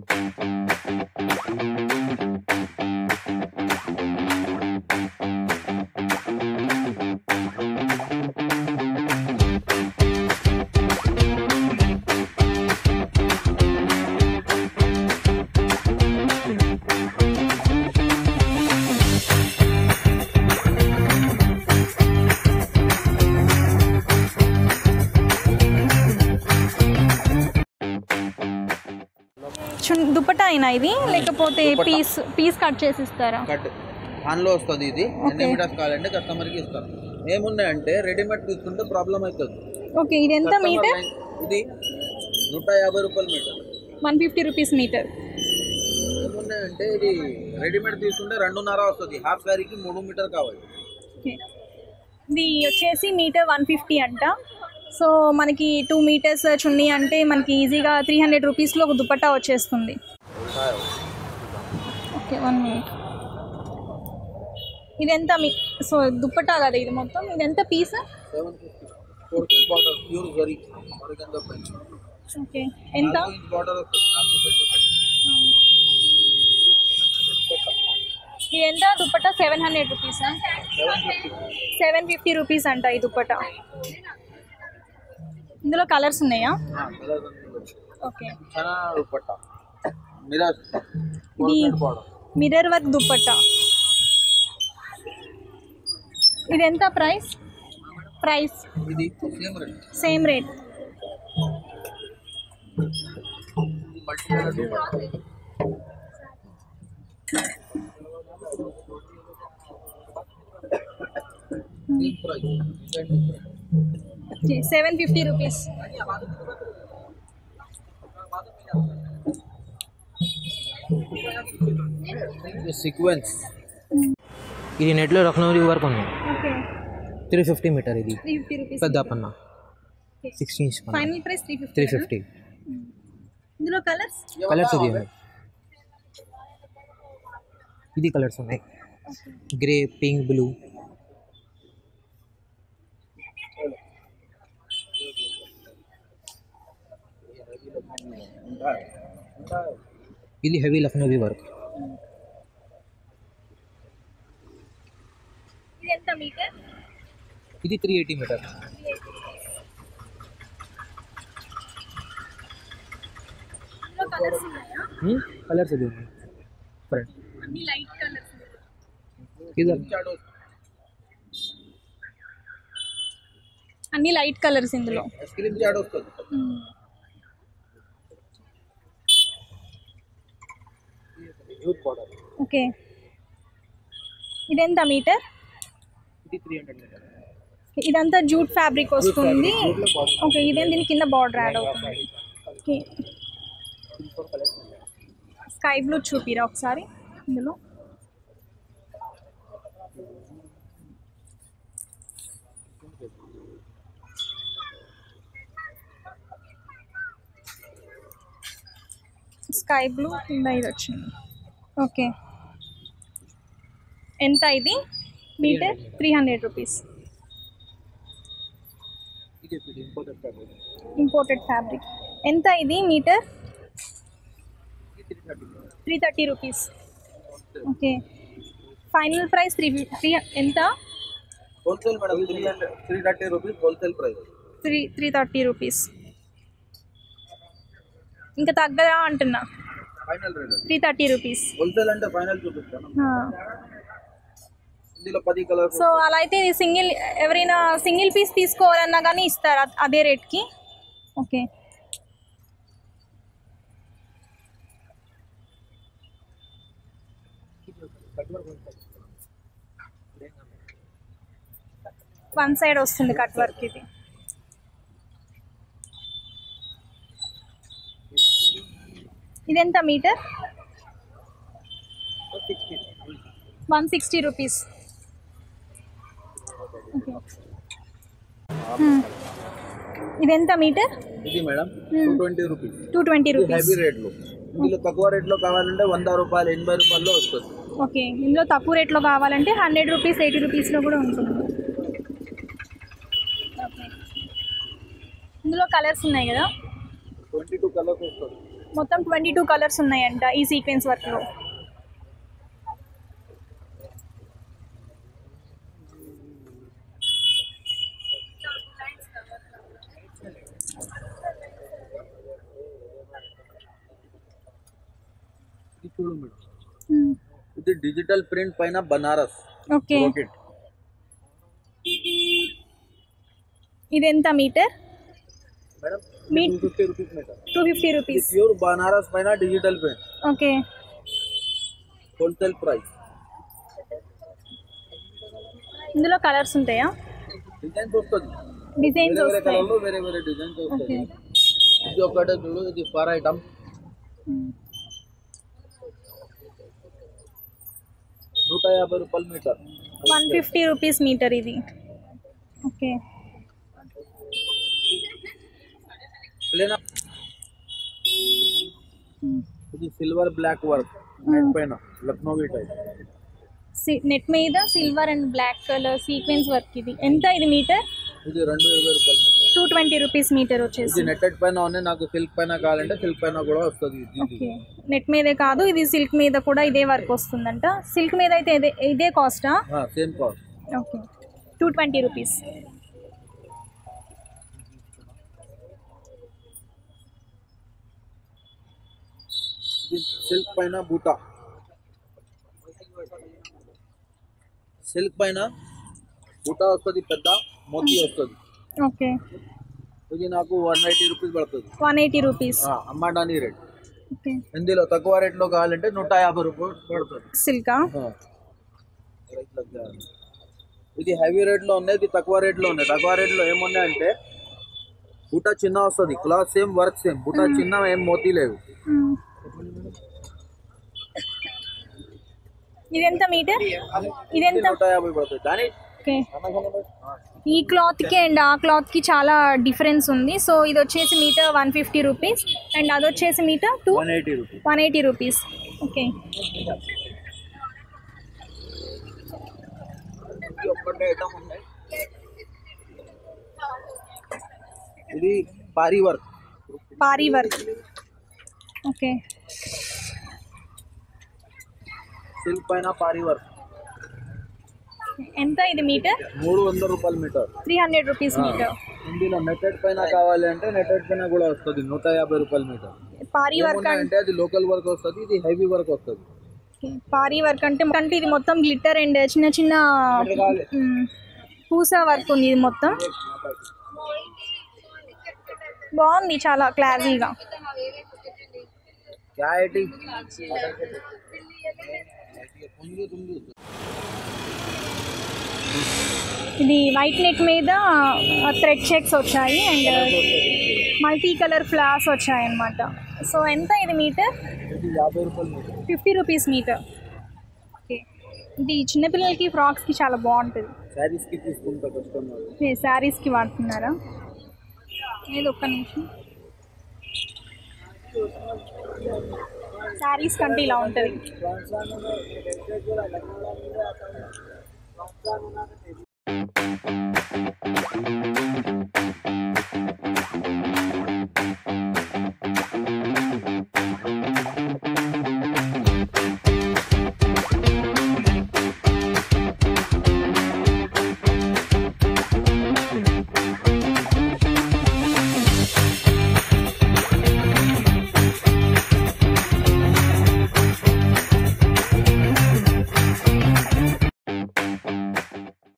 చున్ దుపట్టా అయినా ఇది లేకపోతే దుపట్టా. పీస్ పీస్ కట్ చేసి ఇస్తారా కట్ ఆన్లో వస్తుంది ఇది ఎన్ని Okay. మీటర్స్ కావాలంటే కస్టమర్కి ఇస్తాం ఏమున్నాయంటే రెడీమేడ్ తీసుకుంటే ప్రాబ్లం అవుతుంది ఓకే ఇది ఎంత Customer మీటర్ line- ఇది నూట యాభై రూపాయల metre one fifty rupees metre ఏమున్నాయంటే ఇది రెడీమేడ్ తీసుకుంటే రెండున్నర వస్తుంది హాఫ్ శారీకి మూడు మీటర్ కావాలి ఓకే ఇది వచ్చేసి మీటర్ వన్ ఫిఫ్టీ అంట సో మనకి టూ మీటర్స్ చున్నీ అంటే మనకి ఈజీగా త్రీ హండ్రెడ్ రూపీస్లో ఒక దుపట్టా వచ్చేస్తుంది ఓకే వన్ మినిట్ ఇది ఎంత మీ సో దుపట్టా కదా ఇది మొత్తం ఇది ఎంత piece seven fifty four inch border pure zari organza పైన ఓకే ఎంత నాలుగు ఇంచ్ బార్డర్ వస్తుంది నాలుగు సెంటీమీటర్ ఇది ఎంత దుపట్టా సెవెన్ హండ్రెడ్ రూపీసా seven fifty seven fifty rupees అంట ఈ దుపట్టా ఇందులో కలర్స్ ఉన్నాయా కలర్ ఓకే చాలా దుపట్టా మిరాజ్ ఇది బార్డర్ మిర్రర్ వర్క్ దుపట్టా ఇది ఎంత ప్రైస్ ప్రైస్ ఇది same rate same rate multi colour dupatta దీని price seven fifty rupees sequence ఇది నెట్లో లక్నోది వరకు ఉంది ఓకే త్రీ ఫిఫ్టీ మీటర్ ఇది త్రీ ఫిఫ్టీ రూపీస్ పెద్ద పన్న సిక్స్టీన్ ఇంచ్ పన్న final price three fifty three fifty ఇందులో కలర్స్ కలర్స్ ఇది ఉంది ఇది కలర్స్ ఉన్నాయి గ్రే పింక్ బ్లూ ఇది హెవీ లక్నోవి వర్క్ ఇది ఎంత మీటర్ ఇది త్రీ ఎయిటీ మీటర్ ఇందులో కలర్స్ ఉన్నాయా కలర్స్ ఇది ఉన్నాయి ఫ్రంట్ అన్ని లైట్ కలర్స్ ఇది అన్ని లైట్ కలర్స్ ఇందులో ఐస్ క్రీమ్ చాట్ వస్తుంది జూట్ బార్డర్ ఓకే ఇది ఎంత మీటర్ ఇది త్రీ హండ్రెడ్ మీటర్ ఇదంతా జూట్ ఫ్యాబ్రిక్ వస్తుంది ఓకే ఇదేం దీని కింద బార్డర్ యాడ్ అవుతుంది ఓకే స్కై బ్లూ చూపిరా ఒకసారి ఇందులో స్కై బ్లూ కింద ఇది వచ్చింది ఓకే ఎంత ఇది మీటర్ త్రీ హండ్రెడ్ రూపీస్ ఇది ఇంపార్టెంట్ ఫ్యాబ్రిక్ ఇంపోర్టెడ్ ఫ్యాబ్రిక్ ఎంత ఇది మీటర్ ఇది three thirty three thirty rupees okay final price three three ఎంత wholesale madam three hundred three thirty rupees wholesale price three three thirty rupees ఇంకా తగ్గదా అంటున్నా final rate three thirty rupees wholesale అంటే final చూపిస్తాను ఇందులో పది colours so అలా అయితే సింగిల్ ఎవరైనా సింగిల్ పీస్ తీసుకోవాలన్నా కానీ ఇస్తారా అదే రేట్కి ఓకే వన్ సైడ్ వస్తుంది కట్ వర్క్ ఇది ఇది ఎంత metre one sixty rupees okay ఇది ఎంత మీటర్ ఇది madam two twenty rupees two twenty ఇది రూపీస్ హెవీ రేట్లో ఇందులో తక్కువ రేట్లో కావాలంటే వంద రూపాయలు ఎనభై రూపాయల్లో వస్తుంది ఓకే ఇందులో తక్కువ రేట్లో కావాలంటే హండ్రెడ్ రూపీస్ ఎయిటీ రూపీస్లో కూడా ఉంటుంది ఓకే ఇందులో కలర్స్ ఉన్నాయి కదా ట్వంటీ టూ కలర్స్ వస్తుంది మొత్తం ట్వంటీ టూ కలర్స్ ఉన్నాయంట ఈ సీక్వెన్స్ వర్క్లో ఇది చూడు మేడం ఇది డిజిటల్ ప్రింట్ పైన బనారస్ ఓకే బ్రోకెట్ ఇది ఎంత మీటర్ మేడం మీ- two fifty rupees metre two fifty rupees pure Banaras పైన digital print okay wholesale price ఇందులో కలర్స్ ఉంటాయా డిజైన్స్ వస్తుంది డిజైన్స్ వేరే వేరే వస్తాయి కలర్లో వేరే వేరే డిజైన్స్ వస్తుంది ఓకే ఇది ఒకటే చూడు ఇది ఫర్ ఐటమ్ నూట యాభై రూపాయల metre one fifty rupees metre ఇది ఓకే ప్లేన్ ఇది సిల్వర్ బ్లాక్ వర్క్ నెట్ పైన లక్నోవి టైప్ నెట్ మీద silver and black colour sequence work ఇది ఎంత ఇది మీటర్ ఇది రెండు ఇరవై రూపాయల metre two twenty rupees metre ఇది వచ్చేసి నెట్టెడ్ పైన ఉన్నాయి నాకు సిల్క్ పైన కావాలంటే సిల్క్ పైన కూడా వస్తుంది ఇది ఓకే నెట్ మీదే కాదు ఇది సిల్క్ మీద కూడా ఇదే వర్క్ వస్తుందంట సిల్క్ మీద అయితే ఇదే ఇదే కాస్టా same cost okay two twenty rupees ఇది సిల్క్ పైన బూటా సిల్క్ పైన బూటా వస్తుంది పెద్ద మోతీ వస్తుంది ఓకే ఇది నాకు వన్ ఎయిటీ రూపీస్ పడుతుంది వన్ ఎయిటీ రూపీస్ ఆ, అమ్మాడాని రేట్ ఓకే హిందీలో తక్కువ రేట్లో కావాలంటే నూట యాభై రూపాయలు పడుతుంది సిల్కా ఆ. ఇది హెవీ రేట్లో ఉన్నాయి ఇది తక్కువ రేట్లో ఉన్నాయి తక్కువ రేట్లో ఏమున్నాయంటే బుట్ట చిన్న వస్తుంది క్లాత్ సేమ్ వర్క్ సేమ్ బుట్ట చిన్న ఏం మోతీ లేదు ఇది ఎంత మీటర్ ఇది ఇది ఎంత నూట యాభై పడుతుంది దాని ఓకే ఈ క్లాత్కి అండ్ ఆ క్లాత్కి చాలా డిఫరెన్స్ ఉంది సో ఇది వచ్చేసి metre one fifty rupees and అది వచ్చేసి metre two one eighty rupees one eighty rupees okay ఇది ఒక్కటే ఐటమ్ ఉన్నాయి ఇది పారీ వర్క్ పారీ వర్క్ ఓకే సిల్క్ పైన పారీ వర్క్ ఎంత ఇది మీటర్ మూడు వందల రూపాయల metre three hundred rupees metre హిందీలో నెట్టెడ్ పైన కావాలి అంటే నెట్టెడ్ పైన కూడా వస్తుంది నూట యాభై రూపాయల మీటర్ పారీ వర్క్ అంటే అంటే అది లోకల్ వర్క్ వస్తుంది ఇది హెవీ వర్క్ వస్తుంది పారీ వర్క్ అంటే అంటే ఇది మొత్తం గ్లిట్టర్ అండ్ చిన్న చిన్న మ్, పూస వర్క్ ఉంది ఇది మొత్తం బాగుంది చాలా క్లాసీగా क्या है टी ఇది వైట్ నెట్ మీద థ్రెడ్ చెక్స్ వచ్చాయి అండ్ మల్టీ కలర్ ఫ్లాస్ వచ్చాయి అన్నమాట సో ఎంత ఇది మీటర్ ఇది యాభై రూపాయలు metre fifty rupees metre okay ఇది చిన్నపిల్లలకి ఫ్రాక్స్కి చాలా బాగుంటుంది శారీస్ కి తీసుకుంటా కస్టమర్ ఏ శారీస్కి వాడుతున్నారా ఏది ఒక్క నిమిషం శారీస్ కంటే ఇలా ఉంటుంది Thank